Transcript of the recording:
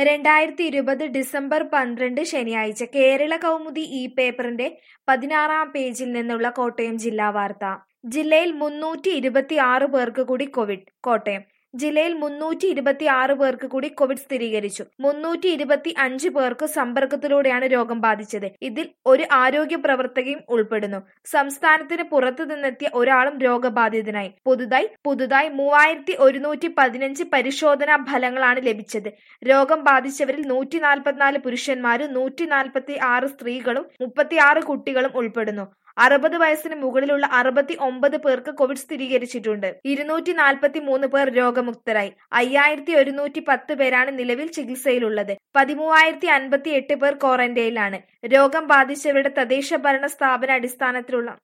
രണ്ടായിരത്തി ഇരുപത് ഡിസംബർ പന്ത്രണ്ട് ശനിയാഴ്ച കേരള കൗമുദി ഈ പേപ്പറിന്റെ പതിനാറാം പേജിൽ നിന്നുള്ള കോട്ടയം ജില്ലാ വാർത്ത ജില്ലയിൽ മുന്നൂറ്റി ഇരുപത്തി ആറ് പേർക്ക് കൂടി കോവിഡ് കോട്ടയം ജില്ലയിൽ മുന്നൂറ്റി ഇരുപത്തി ആറ് പേർക്ക് കൂടി കോവിഡ് സ്ഥിരീകരിച്ചു മുന്നൂറ്റി ഇരുപത്തി അഞ്ച് പേർക്ക് സമ്പർക്കത്തിലൂടെയാണ് രോഗം ബാധിച്ചത് ഇതിൽ ഒരു ആരോഗ്യ പ്രവർത്തകയും ഉൾപ്പെടുന്നു സംസ്ഥാനത്തിന് പുറത്തു നിന്നെത്തിയ ഒരാളും രോഗബാധിതനായി പുതുതായി പുതുതായി മൂവായിരത്തി ഒരുന്നൂറ്റി പതിനഞ്ച് പരിശോധനാ ഫലങ്ങളാണ് ലഭിച്ചത് രോഗം ബാധിച്ചവരിൽ നൂറ്റി നാൽപ്പത്തിനാല് പുരുഷന്മാരും നൂറ്റി നാൽപ്പത്തി ആറ് സ്ത്രീകളും മുപ്പത്തിയാറ് കുട്ടികളും ഉൾപ്പെടുന്നു അറുപത് വയസ്സിന് മുകളിലുള്ള അറുപത്തി ഒമ്പത് പേർക്ക് കോവിഡ് സ്ഥിരീകരിച്ചിട്ടുണ്ട് ഇരുന്നൂറ്റി നാൽപ്പത്തി മൂന്ന് പേർ രോഗമുക്തരായി അയ്യായിരത്തി ഒരുന്നൂറ്റി പത്ത് പേരാണ് നിലവിൽ ചികിത്സയിലുള്ളത് പതിമൂവായിരത്തി അൻപത്തി എട്ട് പേർ ക്വാറന്റൈനിലാണ് രോഗം ബാധിച്ചവരുടെ തദ്ദേശ ഭരണ സ്ഥാപന അടിസ്ഥാനത്തിലുള്ള